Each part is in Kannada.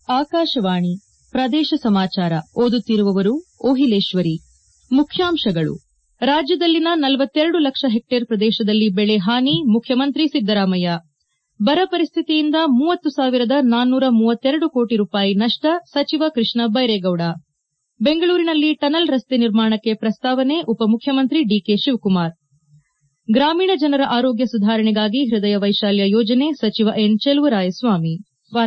ಆಕಾಶವಾಣಿ ಪ್ರದೇಶ ಸಮಾಚಾರ ಓದುತ್ತಿರುವವರು ಓಹಿಲೇಶ್ವರಿ ಮುಖ್ಯಾಂಶಗಳು ರಾಜ್ಯದಲ್ಲಿನ ನಲವತ್ತೆರಡು ಲಕ್ಷ ಹೆಕ್ಟೇರ್ ಪ್ರದೇಶದಲ್ಲಿ ಬೆಳೆ ಹಾನಿ ಮುಖ್ಯಮಂತ್ರಿ ಸಿದ್ದರಾಮಯ್ಯ ಬರ ಪರಿಸ್ಥಿತಿಯಿಂದ ಮೂವತ್ತು ಸಾವಿರದ ನಾನ್ನೂರ ಮೂವತ್ತೆರಡು ಕೋಟಿ ರೂಪಾಯಿ ನಷ್ಟ ಸಚಿವ ಕೃಷ್ಣ ಬೈರೇಗೌಡ ಬೆಂಗಳೂರಿನಲ್ಲಿ ಟನಲ್ ರಸ್ತೆ ನಿರ್ಮಾಣಕ್ಕೆ ಪ್ರಸ್ತಾವನೆ ಉಪಮುಖ್ಯಮಂತ್ರಿ ಡಿಕೆ ಶಿವಕುಮಾರ್ ಗ್ರಾಮೀಣ ಜನರ ಆರೋಗ್ಯ ಸುಧಾರಣೆಗಾಗಿ ಹೃದಯ ವೈಶಾಲ್ಯ ಯೋಜನೆ ಸಚಿವ ಎನ್ ಚೆಲುವರಾಯಸ್ವಾಮಿ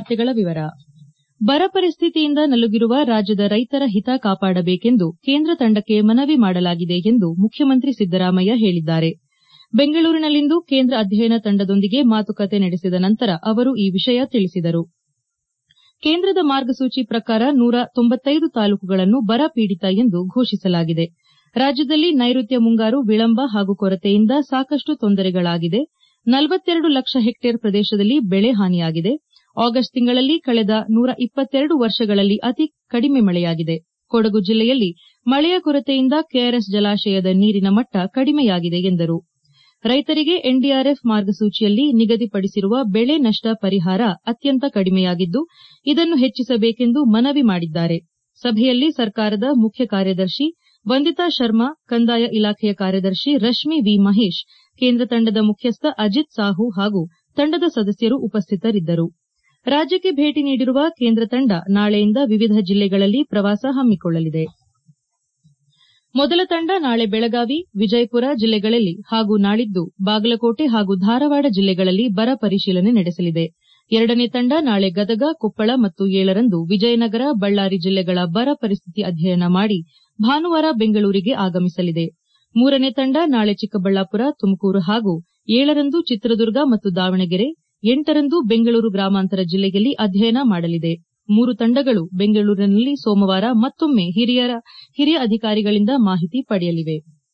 ಬರ ಪರಿಸ್ಥಿತಿಯಿಂದ ನಲುಗಿರುವ ರಾಜ್ಯದ ರೈತರ ಹಿತ ಕಾಪಾಡಬೇಕೆಂದು ಕೇಂದ್ರ ತಂಡಕ್ಕೆ ಮನವಿ ಮಾಡಲಾಗಿದೆ ಎಂದು ಮುಖ್ಯಮಂತ್ರಿ ಸಿದ್ದರಾಮಯ್ಯ ಹೇಳಿದ್ದಾರೆ ಬೆಂಗಳೂರಿನಲ್ಲಿಂದು ಕೇಂದ್ರ ಅಧ್ಯಯನ ತಂಡದೊಂದಿಗೆ ಮಾತುಕತೆ ನಡೆಸಿದ ನಂತರ ಅವರು ಈ ವಿಷಯ ತಿಳಿಸಿದರು ಕೇಂದ್ರದ ಮಾರ್ಗಸೂಚಿ ಪ್ರಕಾರ ನೂರ ತೊಂಬತ್ತೈದು ತಾಲೂಕುಗಳನ್ನು ಬರ ಪೀಡಿತ ಎಂದು ಘೋಷಿಸಲಾಗಿದೆ ರಾಜ್ಯದಲ್ಲಿ ನೈಋತ್ಯ ಮುಂಗಾರು ವಿಳಂಬ ಹಾಗೂ ಕೊರತೆಯಿಂದ ಸಾಕಷ್ಟು ತೊಂದರೆಗಳಾಗಿದೆ ನಲವತ್ತೆರಡು ಲಕ್ಷ ಹೆಕ್ಟೇರ್ ಪ್ರದೇಶದಲ್ಲಿ ಬೆಳೆ ಹಾನಿಯಾಗಿದೆ ಆಗಸ್ಟ್ ತಿಂಗಳಲ್ಲಿ ಕಳೆದ ನೂರ ಇಪ್ಪತ್ತೆರಡು ವರ್ಷಗಳಲ್ಲಿ ಅತಿ ಕಡಿಮೆ ಮಳೆಯಾಗಿದೆ ಕೊಡಗು ಜಿಲ್ಲೆಯಲ್ಲಿ ಮಳೆಯ ಕೊರತೆಯಿಂದ ಕೆಆರ್ಎಸ್ ಜಲಾಶಯದ ನೀರಿನ ಮಟ್ಟ ಕಡಿಮೆಯಾಗಿದೆ ಎಂದರು ರೈತರಿಗೆ ಎನ್ಡಿಆರ್ಎಫ್ ಮಾರ್ಗಸೂಚಿಯಲ್ಲಿ ನಿಗದಿಪಡಿಸಿರುವ ಬೆಳೆ ನಷ್ಟ ಪರಿಹಾರ ಅತ್ಯಂತ ಕಡಿಮೆಯಾಗಿದ್ದು ಇದನ್ನು ಹೆಚ್ಚಿಸಬೇಕೆಂದು ಮನವಿ ಮಾಡಿದ್ದಾರೆ ಸಭೆಯಲ್ಲಿ ಸರ್ಕಾರದ ಮುಖ್ಯ ಕಾರ್ಯದರ್ಶಿ ವಂದಿತಾ ಶರ್ಮಾ ಕಂದಾಯ ಇಲಾಖೆಯ ಕಾರ್ಯದರ್ಶಿ ರಶ್ಮಿ ವಿ ಮಹೇಶ್ ಕೇಂದ್ರ ತಂಡದ ಮುಖ್ಯಸ್ಥ ಅಜಿತ್ ಸಾಹು ಹಾಗೂ ತಂಡದ ಸದಸ್ಯರು ಉಪಸ್ಥಿತರಿದ್ದರು ರಾಜ್ಯಕ್ಕೆ ಭೇಟಿ ನೀಡಿರುವ ಕೇಂದ್ರ ತಂಡ ನಾಳೆಯಿಂದ ವಿವಿಧ ಜಿಲ್ಲೆಗಳಲ್ಲಿ ಪ್ರವಾಸ ಹಮ್ಮಿಕೊಳ್ಳಲಿದೆ ಮೊದಲ ತಂಡ ನಾಳೆ ಬೆಳಗಾವಿ ವಿಜಯಪುರ ಜಿಲ್ಲೆಗಳಲ್ಲಿ ಹಾಗೂ ನಾಳಿದ್ದು ಬಾಗಲಕೋಟೆ ಹಾಗೂ ಧಾರವಾಡ ಜಿಲ್ಲೆಗಳಲ್ಲಿ ಬರ ಪರಿಶೀಲನೆ ನಡೆಸಲಿದೆ ಎರಡನೇ ತಂಡ ನಾಳೆ ಗದಗ ಕೊಪ್ಪಳ ಮತ್ತು ಏಳರಂದು ವಿಜಯನಗರ ಬಳ್ಳಾರಿ ಜಿಲ್ಲೆಗಳ ಬರ ಪರಿಸ್ಥಿತಿ ಅಧ್ಯಯನ ಮಾಡಿ ಭಾನುವಾರ ಬೆಂಗಳೂರಿಗೆ ಆಗಮಿಸಲಿದೆ ಮೂರನೇ ತಂಡ ನಾಳೆ ಚಿಕ್ಕಬಳ್ಳಾಪುರ ತುಮಕೂರು ಹಾಗೂ ಏಳರಂದು ಚಿತ್ರದುರ್ಗ ಮತ್ತು ದಾವಣಗೆರೆ ಎಂಟರಂದು ಬೆಂಗಳೂರು ಗ್ರಾಮಾಂತರ ಜಿಲ್ಲೆಯಲ್ಲಿ ಅಧ್ಯಯನ ಮಾಡಲಿದೆ ಮೂರು ತಂಡಗಳು ಬೆಂಗಳೂರಿನಲ್ಲಿ ಸೋಮವಾರ ಮತ್ತೊಮ್ಮೆ ಹಿರಿಯ ಅಧಿಕಾರಿಗಳಿಂದ ಮಾಹಿತಿ ಪಡೆಯಲಿವೆ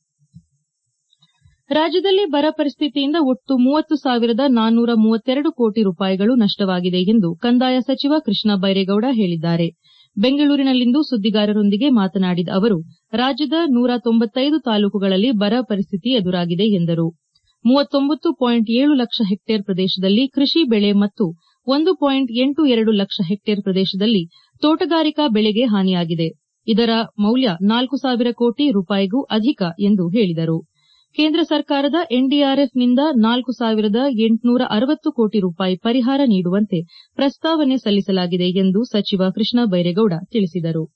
ರಾಜ್ಯದಲ್ಲಿ ಬರ ಪರಿಸ್ಥಿತಿಯಿಂದ ಒಟ್ಟು ಮೂವತ್ತು ಸಾವಿರದ ನಾನ್ನೂರ ಮೂವತ್ತೆರಡು ಕೋಟಿ ರೂಪಾಯಿಗಳು ನಷ್ಟವಾಗಿದೆ ಎಂದು ಕಂದಾಯ ಸಚಿವ ಕೃಷ್ಣ ಬೈರೇಗೌಡ ಹೇಳಿದ್ದಾರೆ ಬೆಂಗಳೂರಿನಲ್ಲಿಂದು ಸುದ್ದಿಗಾರರೊಂದಿಗೆ ಮಾತನಾಡಿದ ಅವರು ರಾಜ್ಯದ ನೂರ ತೊಂಬತ್ತೈದು ತಾಲೂಕುಗಳಲ್ಲಿ ಬರ ಪರಿಸ್ಥಿತಿ ಎದುರಾಗಿದೆ ಎಂದರು ಮೂವತ್ತೊಂಬತ್ತು ಪಾಯಿಂಟ್ ಏಳು ಲಕ್ಷ ಹೆಕ್ಟೇರ್ ಪ್ರದೇಶದಲ್ಲಿ ಕೃಷಿ ಬೆಳೆ ಮತ್ತು ಒಂದು ಪಾಯಿಂಟ್ ಎಂಟು ಎರಡು ಲಕ್ಷ ಹೆಕ್ಟೇರ್ ಪ್ರದೇಶದಲ್ಲಿ ತೋಟಗಾರಿಕಾ ಬೆಳೆಗೆ ಹಾನಿಯಾಗಿದೆ ಇದರ ಮೌಲ್ಯ ನಾಲ್ಕು ಸಾವಿರ ಕೋಟಿ ರೂಪಾಯಿಗೂ ಅಧಿಕ ಎಂದು ಹೇಳಿದರು ಕೇಂದ್ರ ಸರ್ಕಾರದ ಎನ್ಡಿಆರ್ಎಫ್ನಿಂದ ನಾಲ್ಕು ಸಾವಿರದ ಎಂಟುನೂರ ಅರವತ್ತು ಕೋಟಿ ರೂಪಾಯಿ ಪರಿಹಾರ ನೀಡುವಂತೆ ಪ್ರಸ್ತಾವನೆ ಸಲ್ಲಿಸಲಾಗಿದೆ ಎಂದು ಸಚಿವ ಕೃಷ್ಣ ಬೈರೇಗೌಡ ತಿಳಿಸಿದರು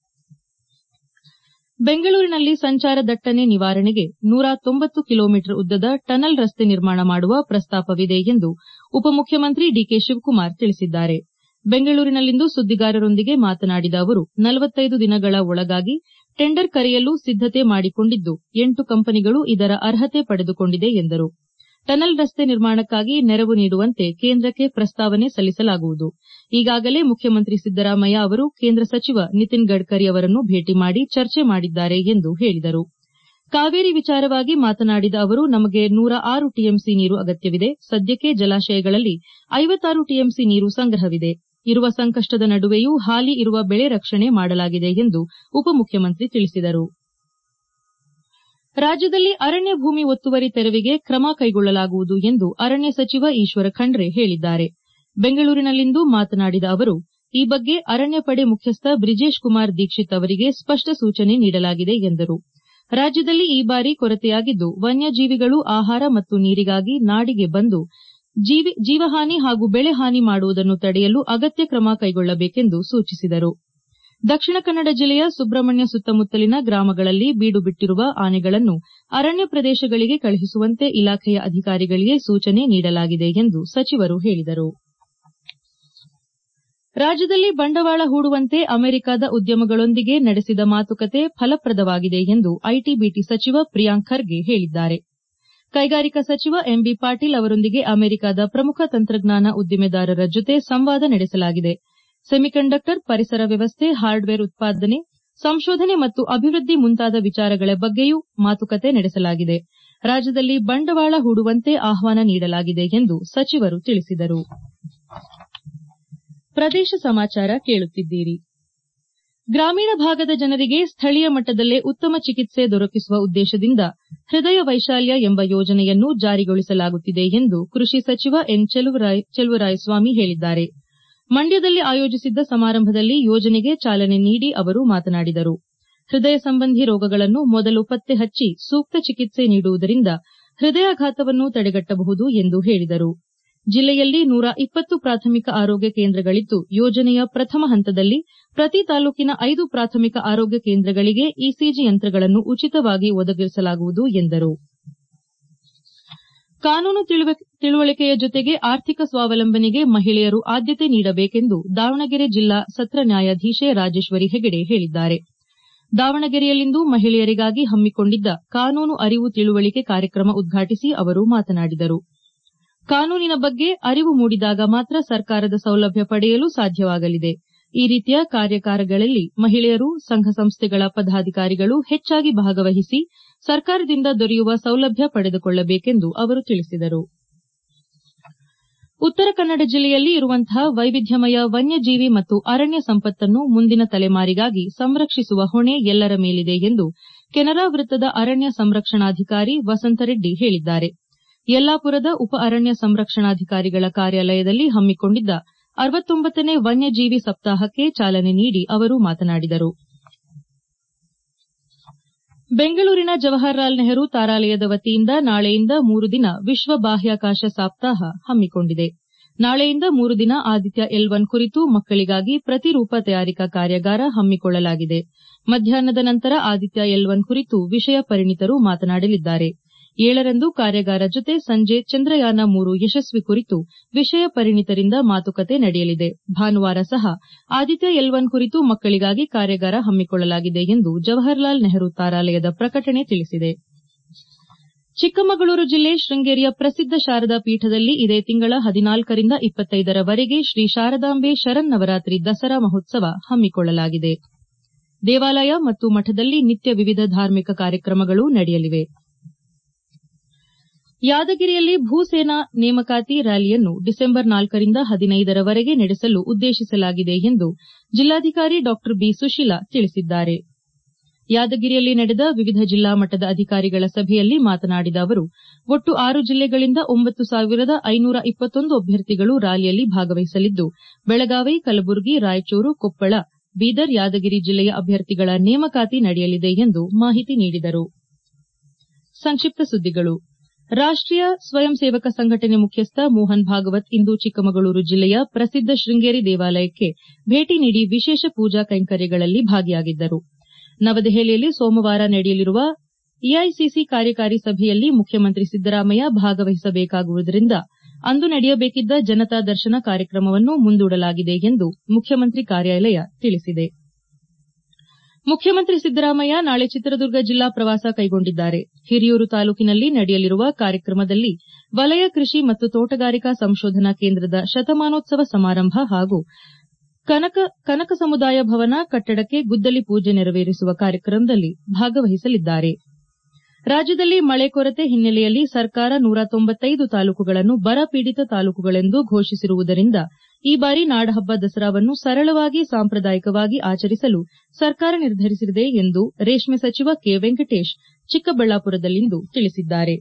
ಬೆಂಗಳೂರಿನಲ್ಲಿ ಸಂಚಾರ ದಟ್ಟಣೆ ನಿವಾರಣೆಗೆ ನೂರ ತೊಂಬತ್ತು ಕಿಲೋಮೀಟರ್ ಉದ್ದದ ಟನಲ್ ರಸ್ತೆ ನಿರ್ಮಾಣ ಮಾಡುವ ಪ್ರಸ್ತಾಪವಿದೆ ಎಂದು ಉಪಮುಖ್ಯಮಂತ್ರಿ ಡಿಕೆ ಶಿವಕುಮಾರ್ ತಿಳಿಸಿದ್ದಾರೆ ಬೆಂಗಳೂರಿನಲ್ಲಿಂದು ಸುದ್ದಿಗಾರರೊಂದಿಗೆ ಮಾತನಾಡಿದ ಅವರು ನಲವತ್ತೈದು ದಿನಗಳ ಒಳಗಾಗಿ ಟೆಂಡರ್ ಕರೆಯಲು ಸಿದ್ದತೆ ಮಾಡಿಕೊಂಡಿದ್ದು ಎಂಟು ಕಂಪನಿಗಳು ಇದರ ಅರ್ಹತೆ ಪಡೆದುಕೊಂಡಿದೆ ಎಂದರು ಟನಲ್ ರಸ್ತೆ ನಿರ್ಮಾಣಕ್ಕಾಗಿ ನೆರವು ನೀಡುವಂತೆ ಕೇಂದ್ರಕ್ಕೆ ಪ್ರಸ್ತಾವನೆ ಸಲ್ಲಿಸಲಾಗುವುದು ಈಗಾಗಲೇ ಮುಖ್ಯಮಂತ್ರಿ ಸಿದ್ದರಾಮಯ್ಯ ಅವರು ಕೇಂದ್ರ ಸಚಿವ ನಿತಿನ್ ಗಡ್ಕರಿ ಅವರನ್ನು ಭೇಟಿ ಮಾಡಿ ಚರ್ಚೆ ಮಾಡಿದ್ದಾರೆ ಎಂದು ಹೇಳಿದರು ಕಾವೇರಿ ವಿಚಾರವಾಗಿ ಮಾತನಾಡಿದ ಅವರು ನಮಗೆ ನೂರ ಆರು ಟಿಎಂಸಿ ನೀರು ಅಗತ್ಯವಿದೆ ಸದ್ಯಕ್ಕೆ ಜಲಾಶಯಗಳಲ್ಲಿ ಐವತ್ತಾರು ಟಿಎಂಸಿ ನೀರು ಸಂಗ್ರಹವಿದೆ ಇರುವ ಸಂಕಷ್ಟದ ನಡುವೆಯೂ ಹಾಲಿ ಇರುವ ಬೆಳೆ ರಕ್ಷಣೆ ಮಾಡಲಾಗಿದೆ ಎಂದು ಉಪಮುಖ್ಯಮಂತ್ರಿ ತಿಳಿಸಿದರು ರಾಜ್ಯದಲ್ಲಿ ಅರಣ್ಯ ಭೂಮಿ ಒತ್ತುವರಿ ತೆರವಿಗೆ ಕ್ರಮ ಕೈಗೊಳ್ಳಲಾಗುವುದು ಎಂದು ಅರಣ್ಯ ಸಚಿವ ಈಶ್ವರ ಖಂಡ್ರೆ ಹೇಳಿದ್ದಾರೆ ಬೆಂಗಳೂರಿನಲ್ಲಿಂದು ಮಾತನಾಡಿದ ಅವರು ಈ ಬಗ್ಗೆ ಅರಣ್ಯ ಪಡೆ ಮುಖ್ಯಸ್ಥ ಬ್ರಿಜೇಶ್ ಕುಮಾರ್ ದೀಕ್ಷಿತ್ ಅವರಿಗೆ ಸ್ಪಷ್ಟ ಸೂಚನೆ ನೀಡಲಾಗಿದೆ ಎಂದರು ರಾಜ್ಯದಲ್ಲಿ ಈ ಬಾರಿ ಕೊರತೆಯಾಗಿದ್ದು ವನ್ಯಜೀವಿಗಳು ಆಹಾರ ಮತ್ತು ನೀರಿಗಾಗಿ ನಾಡಿಗೆ ಬಂದು ಜೀವಹಾನಿ ಹಾಗೂ ಬೆಳೆ ಹಾನಿ ಮಾಡುವುದನ್ನು ತಡೆಯಲು ಅಗತ್ಯ ಕ್ರಮ ಕೈಗೊಳ್ಳಬೇಕೆಂದು ಸೂಚಿಸಿದರು ದಕ್ಷಿಣ ಕನ್ನಡ ಜಿಲ್ಲೆಯ ಸುಬ್ರಹ್ಮಣ್ಯ ಸುತ್ತಮುತ್ತಲಿನ ಗ್ರಾಮಗಳಲ್ಲಿ ಬೀಡು ಬಿಟ್ಟಿರುವ ಆನೆಗಳನ್ನು ಅರಣ್ಯ ಪ್ರದೇಶಗಳಿಗೆ ಕಳುಹಿಸುವಂತೆ ಇಲಾಖೆಯ ಅಧಿಕಾರಿಗಳಿಗೆ ಸೂಚನೆ ನೀಡಲಾಗಿದೆ ಎಂದು ಸಚಿವರು ಹೇಳಿದರು ರಾಜ್ಯದಲ್ಲಿ ಬಂಡವಾಳ ಹೂಡುವಂತೆ ಅಮೆರಿಕದ ಉದ್ಯಮಗಳೊಂದಿಗೆ ನಡೆಸಿದ ಮಾತುಕತೆ ಫಲಪ್ರದವಾಗಿದೆ ಎಂದು ಐಟಿ ಬಿಟಿ ಸಚಿವ ಪ್ರಿಯಾಂಕ್ ಖರ್ಗೆ ಹೇಳಿದ್ದಾರೆ ಕೈಗಾರಿಕಾ ಸಚಿವ ಎಂಬಿ ಪಾಟೀಲ್ ಅವರೊಂದಿಗೆ ಅಮೆರಿಕದ ಪ್ರಮುಖ ತಂತ್ರಜ್ಞಾನ ಉದ್ದಿಮೆದಾರರ ಜೊತೆ ಸಂವಾದ ನಡೆಸಲಾಗಿದೆ ಸೆಮಿಕಂಡಕ್ಟರ್ ಪರಿಸರ ವ್ಯವಸ್ಥೆ ಹಾರ್ಡ್ವೇರ್ ಉತ್ಪಾದನೆ ಸಂಶೋಧನೆ ಮತ್ತು ಅಭಿವೃದ್ಧಿ ಮುಂತಾದ ವಿಚಾರಗಳ ಬಗ್ಗೆಯೂ ಮಾತುಕತೆ ನಡೆಸಲಾಗಿದೆ ರಾಜ್ಯದಲ್ಲಿ ಬಂಡವಾಳ ಹೂಡುವಂತೆ ಆಹ್ವಾನ ನೀಡಲಾಗಿದೆ ಎಂದು ಸಚಿವರು ತಿಳಿಸಿದರು ಪ್ರದೇಶ ಸಮಾಚಾರ ಕೇಳುತ್ತಿದ್ದೀರಿ ಗ್ರಾಮೀಣ ಭಾಗದ ಜನರಿಗೆ ಸ್ಥಳೀಯ ಮಟ್ಟದಲ್ಲೇ ಉತ್ತಮ ಚಿಕಿತ್ಸೆ ದೊರಕಿಸುವ ಉದ್ದೇಶದಿಂದ ಹೃದಯ ವೈಶಾಲ್ಯ ಎಂಬ ಯೋಜನೆಯನ್ನು ಜಾರಿಗೊಳಿಸಲಾಗುತ್ತಿದೆ ಎಂದು ಕೃಷಿ ಸಚಿವ ಎನ್ ಚೆಲುವರಾಯಸ್ವಾಮಿ ಹೇಳಿದ್ದಾರೆ ಮಂಡ್ಯದಲ್ಲಿ ಆಯೋಜಿಸಿದ್ದ ಸಮಾರಂಭದಲ್ಲಿ ಯೋಜನೆಗೆ ಚಾಲನೆ ನೀಡಿ ಅವರು ಮಾತನಾಡಿದರು ಹೃದಯ ಸಂಬಂಧಿ ರೋಗಗಳನ್ನು ಮೊದಲು ಪತ್ತೆ ಹಚ್ಚಿ ಸೂಕ್ತ ಚಿಕಿತ್ಸೆ ನೀಡುವುದರಿಂದ ಹೃದಯಾಘಾತವನ್ನು ತಡೆಗಟ್ಟಬಹುದು ಎಂದು ಹೇಳಿದರು ಜಿಲ್ಲೆಯಲ್ಲಿ ನೂರ ಇಪ್ಪತ್ತು ಪ್ರಾಥಮಿಕ ಆರೋಗ್ಯ ಕೇಂದ್ರಗಳಿದ್ದು ಯೋಜನೆಯ ಪ್ರಥಮ ಹಂತದಲ್ಲಿ ಪ್ರತಿ ತಾಲೂಕಿನ ಐದು ಪ್ರಾಥಮಿಕ ಆರೋಗ್ಯ ಕೇಂದ್ರಗಳಿಗೆ ಇಸಿಜಿ ಯಂತ್ರಗಳನ್ನು ಉಚಿತವಾಗಿ ಒದಗಿಸಲಾಗುವುದು ಎಂದರು ಕಾನೂನು ತಿಳುವಳಿಕೆಯ ಜೊತೆಗೆ ಆರ್ಥಿಕ ಸ್ವಾವಲಂಬನೆಗೆ ಮಹಿಳೆಯರು ಆದ್ಯತೆ ನೀಡಬೇಕೆಂದು ದಾವಣಗೆರೆ ಜಿಲ್ಲಾ ಸತ್ರ ನ್ಯಾಯಾಧೀಶೆ ರಾಜೇಶ್ವರಿ ಹೆಗಡೆ ಹೇಳಿದ್ದಾರೆ ದಾವಣಗೆರೆಯಲ್ಲಿಂದು ಮಹಿಳೆಯರಿಗಾಗಿ ಹಮ್ಮಿಕೊಂಡಿದ್ದ ಕಾನೂನು ಅರಿವು ತಿಳುವಳಿಕೆ ಕಾರ್ಯಕ್ರಮ ಉದ್ಘಾಟಿಸಿ ಅವರು ಮಾತನಾಡಿದರು ಕಾನೂನಿನ ಬಗ್ಗೆ ಅರಿವು ಮೂಡಿದಾಗ ಮಾತ್ರ ಸರ್ಕಾರದ ಸೌಲಭ್ಯ ಪಡೆಯಲು ಸಾಧ್ಯವಾಗಲಿದೆ ಈ ರೀತಿಯ ಕಾರ್ಯಾಗಾರಗಳಲ್ಲಿ ಮಹಿಳೆಯರು ಸಂಘ ಸಂಸ್ಥೆಗಳ ಪದಾಧಿಕಾರಿಗಳು ಹೆಚ್ಚಾಗಿ ಭಾಗವಹಿಸಿ ಸರ್ಕಾರದಿಂದ ದೊರೆಯುವ ಸೌಲಭ್ಯ ಪಡೆದುಕೊಳ್ಳಬೇಕೆಂದು ಅವರು ತಿಳಿಸಿದರು ಉತ್ತರ ಕನ್ನಡ ಜಿಲ್ಲೆಯಲ್ಲಿ ಇರುವಂತಹ ವೈವಿಧ್ಯಮಯ ವನ್ಯಜೀವಿ ಮತ್ತು ಅರಣ್ಯ ಸಂಪತ್ತನ್ನು ಮುಂದಿನ ತಲೆಮಾರಿಗಾಗಿ ಸಂರಕ್ಷಿಸುವ ಹೊಣೆ ಎಲ್ಲರ ಮೇಲಿದೆ ಎಂದು ಕೆನರಾ ವೃತ್ತದ ಅರಣ್ಯ ಸಂರಕ್ಷಣಾಧಿಕಾರಿ ವಸಂತರೆಡ್ಡಿ ಹೇಳಿದ್ದಾರೆ ಯಲ್ಲಾಪುರದ ಉಪ ಅರಣ್ಯ ಸಂರಕ್ಷಣಾಧಿಕಾರಿಗಳ ಕಾರ್ಯಾಲಯದಲ್ಲಿ ಹಮ್ಮಿಕೊಂಡಿದ್ದ ಅರವತ್ತೊಂಬತ್ತನೇ ವನ್ಯಜೀವಿ ಸಪ್ತಾಹಕ್ಕೆ ಚಾಲನೆ ನೀಡಿ ಅವರು ಮಾತನಾಡಿದರು ಬೆಂಗಳೂರಿನ ಜವಾಹರಲಾಲ್ ನೆಹರು ತಾರಾಲಯದ ವತಿಯಿಂದ ನಾಳೆಯಿಂದ ಮೂರು ದಿನ ವಿಶ್ವ ಬಾಹ್ಯಾಕಾಶ ಸಪ್ತಾಹ ಹಮ್ಮಿಕೊಂಡಿದೆ ನಾಳೆಯಿಂದ ಮೂರು ದಿನ ಆದಿತ್ಯ ಎಲ್ ಒನ್ ಕುರಿತು ಮಕ್ಕಳಿಗಾಗಿ ಪ್ರತಿರೂಪ ತಯಾರಿಕಾ ಕಾರ್ಯಾಗಾರ ಹಮ್ಮಿಕೊಳ್ಳಲಾಗಿದೆ ಮಧ್ಯಾಹ್ನದ ನಂತರ ಆದಿತ್ಯ ಎಲ್ ಒನ್ ಕುರಿತು ವಿಷಯ ಪರಿಣಿತರು ಮಾತನಾಡಲಿದ್ದಾರೆ ಏಳರಂದು ಕಾರ್ಯಾಗಾರ ಜೊತೆ ಸಂಜೆ ಚಂದ್ರಯಾನ ಮೂರು ಯಶಸ್ವಿ ಕುರಿತು ವಿಷಯ ಪರಿಣಿತರಿಂದ ಮಾತುಕತೆ ನಡೆಯಲಿದೆ ಭಾನುವಾರ ಸಹ ಆದಿತ್ಯ ಎಲ್ ಒನ್ ಕುರಿತು ಮಕ್ಕಳಿಗಾಗಿ ಕಾರ್ಯಾಗಾರ ಹಮ್ಮಿಕೊಳ್ಳಲಾಗಿದೆ ಎಂದು ಜವಾಹರಲಾಲ್ ನೆಹರು ತಾರಾಲಯದ ಪ್ರಕಟಣೆ ತಿಳಿಸಿದೆ ಚಿಕ್ಕಮಗಳೂರು ಜಿಲ್ಲೆ ಶೃಂಗೇರಿಯ ಪ್ರಸಿದ್ದ ಶಾರದಾ ಪೀಠದಲ್ಲಿ ಇದೇ ತಿಂಗಳ ಹದಿನಾಲ್ಕರಿಂದ ಇಪ್ಪತ್ತೈದರವರೆಗೆ ಶ್ರೀ ಶಾರದಾಂಬೆ ಶರನ್ನವರಾತ್ರಿ ದಸರಾ ಮಹೋತ್ಸವ ಹಮ್ಮಿಕೊಳ್ಳಲಾಗಿದೆ ದೇವಾಲಯ ಮತ್ತು ಮಠದಲ್ಲಿ ನಿತ್ಯ ವಿವಿಧ ಧಾರ್ಮಿಕ ಕಾರ್ಯಕ್ರಮಗಳು ನಡೆಯಲಿವೆ ಯಾದಗಿರಿಯಲ್ಲಿ ಭೂಸೇನಾ ನೇಮಕಾತಿ ರ್ಯಾಲಿಯನ್ನು ಡಿಸೆಂಬರ್ ನಾಲ್ಕರಿಂದ ಹದಿನೈದರವರೆಗೆ ನಡೆಸಲು ಉದ್ದೇಶಿಸಲಾಗಿದೆ ಎಂದು ಜಿಲ್ಲಾಧಿಕಾರಿ ಡಾ ಬಿ ಸುಶೀಲಾ ತಿಳಿಸಿದ್ದಾರೆ ಯಾದಗಿರಿಯಲ್ಲಿ ನಡೆದ ವಿವಿಧ ಜಿಲ್ಲಾ ಮಟ್ಟದ ಅಧಿಕಾರಿಗಳ ಸಭೆಯಲ್ಲಿ ಮಾತನಾಡಿದ ಅವರು ಒಟ್ಟು ಆರು ಜಿಲ್ಲೆಗಳಿಂದ ಒಂಬತ್ತು ಸಾವಿರದ ಐನೂರ ಇಪ್ಪತ್ತೊಂದು ಅಭ್ಯರ್ಥಿಗಳು ರ್ಯಾಲಿಯಲ್ಲಿ ಭಾಗವಹಿಸಲಿದ್ದು ಬೆಳಗಾವಿ ಕಲಬುರಗಿ ರಾಯಚೂರು ಕೊಪ್ಪಳ ಬೀದರ್ ಯಾದಗಿರಿ ಜಿಲ್ಲೆಯ ಅಭ್ಯರ್ಥಿಗಳ ನೇಮಕಾತಿ ನಡೆಯಲಿದೆ ಎಂದು ಮಾಹಿತಿ ನೀಡಿದರು ಸಂಕ್ಷಿಪ್ತ ಸುದ್ದಿಗಳು ರಾಷ್ಟೀಯ ಸ್ವಯಂ ಸೇವಕ ಸಂಘಟನೆ ಮುಖ್ಯಸ್ಥ ಮೋಹನ್ ಭಾಗವತ್ ಇಂದು ಚಿಕ್ಕಮಗಳೂರು ಜಿಲ್ಲೆಯ ಪ್ರಸಿದ್ದ ಶೃಂಗೇರಿ ದೇವಾಲಯಕ್ಕೆ ಭೇಟಿ ನೀಡಿ ವಿಶೇಷ ಪೂಜಾ ಕೈಂಕರ್ಯಗಳಲ್ಲಿ ಭಾಗಿಯಾಗಿದ್ದರು ನವದೆಹಲಿಯಲ್ಲಿ ಸೋಮವಾರ ನಡೆಯಲಿರುವ ಎಐಸಿಸಿ ಕಾರ್ಯಕಾರಿ ಸಭೆಯಲ್ಲಿ ಮುಖ್ಯಮಂತ್ರಿ ಸಿದ್ದರಾಮಯ್ಯ ಭಾಗವಹಿಸಬೇಕಾಗುವುದರಿಂದ ಅಂದು ನಡೆಯಬೇಕಿದ್ದ ಜನತಾ ದರ್ಶನ ಕಾರ್ಯಕ್ರಮವನ್ನು ಮುಂದೂಡಲಾಗಿದೆ ಎಂದು ಮುಖ್ಯಮಂತ್ರಿ ಕಾರ್ಯಾಲಯ ತಿಳಿಸಿದೆ ಮುಖ್ಯಮಂತ್ರಿ ಸಿದ್ದರಾಮಯ್ಯ ನಾಳೆ ಚಿತ್ರದುರ್ಗ ಜಿಲ್ಲಾ ಪ್ರವಾಸ ಕೈಗೊಂಡಿದ್ದಾರೆ ಹಿರಿಯೂರು ತಾಲೂಕಿನಲ್ಲಿ ನಡೆಯಲಿರುವ ಕಾರ್ಯಕ್ರಮದಲ್ಲಿ ವಲಯ ಕೃಷಿ ಮತ್ತು ತೋಟಗಾರಿಕಾ ಸಂಶೋಧನಾ ಕೇಂದ್ರದ ಶತಮಾನೋತ್ಸವ ಸಮಾರಂಭ ಹಾಗೂ ಕನಕ ಸಮುದಾಯ ಭವನ ಕಟ್ಟಡಕ್ಕೆ ಗುದ್ದಲಿ ಪೂಜೆ ನೆರವೇರಿಸುವ ಕಾರ್ಯಕ್ರಮದಲ್ಲಿ ಭಾಗವಹಿಸಲಿದ್ದಾರೆ ರಾಜ್ಯದಲ್ಲಿ ಮಳೆ ಕೊರತೆ ಹಿನ್ನೆಲೆಯಲ್ಲಿ ಸರ್ಕಾರ ನೂರ ತೊಂಬತ್ತೈದು ತಾಲೂಕುಗಳನ್ನು ಬರ ಪೀಡಿತ ತಾಲೂಕುಗಳೆಂದು ಘೋಷಿಸಿರುವುದರಿಂದ ಈ ಬಾರಿ ನಾಡಹಬ್ಬ ದಸರಾವನ್ನು ಸರಳವಾಗಿ ಸಾಂಪ್ರದಾಯಿಕವಾಗಿ ಆಚರಿಸಲು ಸರ್ಕಾರ ನಿರ್ಧರಿಸಿದೆ ಎಂದು ರೇಷ್ಮೆ ಸಚಿವ ಕೆ ವೆಂಕಟೇಶ್ ಚಿಕ್ಕಬಳ್ಳಾಪುರದಲ್ಲಿಂದು ತಿಳಿಸಿದ್ದಾರೆ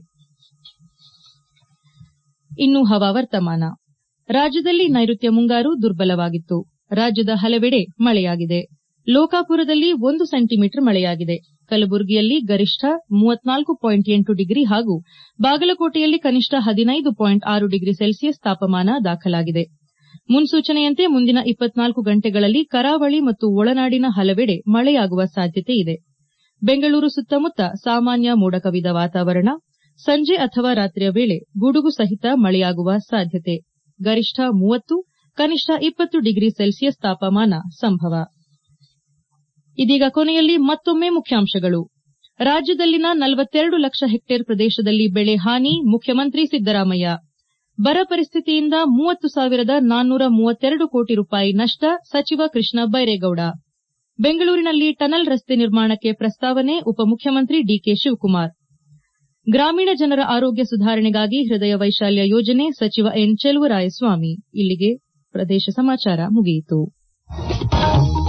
ಇನ್ನು ಹವಾವರ್ತಮಾನ ರಾಜ್ಯದಲ್ಲಿ ನೈಋತ್ಯ ಮುಂಗಾರು ದುರ್ಬಲವಾಗಿತ್ತು ರಾಜ್ಯದ ಹಲವೆಡೆ ಮಳೆಯಾಗಿದೆ ಲೋಕಾಪುರದಲ್ಲಿ ಒಂದು ಸೆಂಟಿಮೀಟರ್ ಮಳೆಯಾಗಿದೆ ಕಲಬುರಗಿಯಲ್ಲಿ ಗರಿಷ್ಠ ಮೂವತ್ನಾಲ್ಕು ಪಾಯಿಂಟ್ ಎಂಟು ಡಿಗ್ರಿ ಹಾಗೂ ಬಾಗಲಕೋಟೆಯಲ್ಲಿ ಕನಿಷ್ಠ ಹದಿನೈದು ಪಾಯಿಂಟ್ ಆರು ಡಿಗ್ರಿ ಸೆಲ್ಸಿಯಸ್ ತಾಪಮಾನ ದಾಖಲಾಗಿದೆ ಮುನ್ಸೂಚನೆಯಂತೆ ಮುಂದಿನ ಇಪ್ಪತ್ನಾಲ್ಕು ಗಂಟೆಗಳಲ್ಲಿ ಕರಾವಳಿ ಮತ್ತು ಒಳನಾಡಿನ ಹಲವೆಡೆ ಮಳೆಯಾಗುವ ಸಾಧ್ಯತೆ ಇದೆ ಬೆಂಗಳೂರು ಸುತ್ತಮುತ್ತ ಸಾಮಾನ್ಯ ಮೋಡ ಕವಿದ ವಾತಾವರಣ ಸಂಜೆ ಅಥವಾ ರಾತ್ರಿಯ ವೇಳೆ ಗುಡುಗು ಸಹಿತ ಮಳೆಯಾಗುವ ಸಾಧ್ಯತೆ ಗರಿಷ್ಠ ಮೂವತ್ತು ಕನಿಷ್ಠ ಇಪ್ಪತ್ತು ಡಿಗ್ರಿ ಸೆಲ್ಸಿಯಸ್ ತಾಪಮಾನ ಸಂಭವ ಇದೀಗ ಕೊನೆಯಲ್ಲಿ ಮತ್ತೊಮ್ಮೆ ಮುಖ್ಯಾಂಶಗಳು ರಾಜ್ಯದಲ್ಲಿನ ನಲವತ್ತೆರಡು ಲಕ್ಷ ಹೆಕ್ಟೇರ್ ಪ್ರದೇಶದಲ್ಲಿ ಬೆಳೆ ಹಾನಿ ಮುಖ್ಯಮಂತ್ರಿ ಸಿದ್ದರಾಮಯ್ಯ ಬರ ಪರಿಸ್ಥಿತಿಯಿಂದ ಮೂವತ್ತು ಸಾವಿರದ ನಾನ್ನೂರ ಮೂವತ್ತೆರಡು ಕೋಟಿ ರೂಪಾಯಿ ನಷ್ಟ ಸಚಿವ ಕೃಷ್ಣ ಬೈರೇಗೌಡ ಬೆಂಗಳೂರಿನಲ್ಲಿ ಟನಲ್ ರಸ್ತೆ ನಿರ್ಮಾಣಕ್ಕೆ ಪ್ರಸ್ತಾವನೆ ಉಪಮುಖ್ಯಮಂತ್ರಿ ಡಿಕೆ ಶಿವಕುಮಾರ್ ಗ್ರಾಮೀಣ ಜನರ ಆರೋಗ್ಯ ಸುಧಾರಣೆಗಾಗಿ ಹೃದಯ ವೈಶಾಲ್ಯ ಯೋಜನೆ ಸಚಿವ ಎನ್ ಚೆಲುವರಾಯಸ್ವಾಮಿ ಇಲ್ಲಿಗೆ ಪ್ರದೇಶ ಸಮಾಚಾರ ಮುಗಿಯಿತು